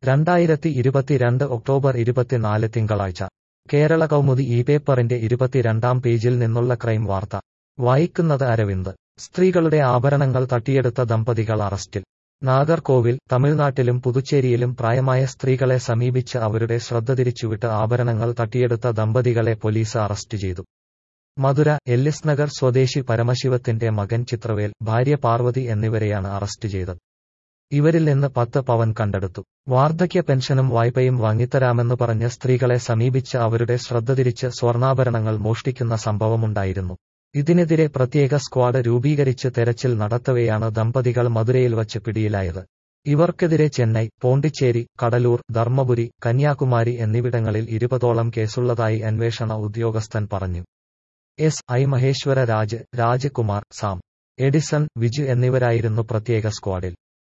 രണ്ടായിരത്തി ഇരുപത്തിരണ്ട് ഒക്ടോബർ ഇരുപത്തിനാല് തിങ്കളാഴ്ച കേരള കൗമുദി ഈ പേപ്പറിന്റെ ഇരുപത്തിരണ്ടാം പേജിൽ നിന്നുള്ള ക്രൈം വാർത്ത വായിക്കുന്നത് അരവിന്ദ് സ്ത്രീകളുടെ ആഭരണങ്ങൾ തട്ടിയെടുത്ത ദമ്പതികൾ അറസ്റ്റിൽ നാഗർകോവിൽ തമിഴ്നാട്ടിലും പുതുച്ചേരിയിലും പ്രായമായ സ്ത്രീകളെ സമീപിച്ച് അവരുടെ ശ്രദ്ധ തിരിച്ചുവിട്ട് ആഭരണങ്ങൾ തട്ടിയെടുത്ത ദമ്പതികളെ പോലീസ് അറസ്റ്റ് ചെയ്തു മധുര എല്ലിസ് നഗർ സ്വദേശി പരമശിവത്തിന്റെ മകൻ ചിത്രവേൽ ഭാര്യ പാർവതി എന്നിവരെയാണ് അറസ്റ്റ് ചെയ്തത് ഇവരിൽ നിന്ന് പത്ത് പവൻ കണ്ടെടുത്തു വാർദ്ധക്യ പെൻഷനും വായ്പയും വാങ്ങിത്തരാമെന്ന് പറഞ്ഞ് സ്ത്രീകളെ സമീപിച്ച് അവരുടെ ശ്രദ്ധ തിരിച്ച് സ്വർണ്ണാഭരണങ്ങൾ മോഷ്ടിക്കുന്ന സംഭവമുണ്ടായിരുന്നു ഇതിനെതിരെ പ്രത്യേക സ്ക്വാഡ് രൂപീകരിച്ച് തെരച്ചിൽ നടത്തവെയാണ് ദമ്പതികൾ മധുരയിൽ വച്ച് പിടിയിലായത് ഇവർക്കെതിരെ ചെന്നൈ പോണ്ടിച്ചേരി കടലൂർ ധർമ്മപുരി കന്യാകുമാരി എന്നിവിടങ്ങളിൽ ഇരുപതോളം കേസുള്ളതായി അന്വേഷണ ഉദ്യോഗസ്ഥൻ പറഞ്ഞു S I Maheswara Raj Rajkumar Sam Edison Viju എന്നിവരായിരുന്നു പ്രത്യേക സ്ക്വാഡിൽ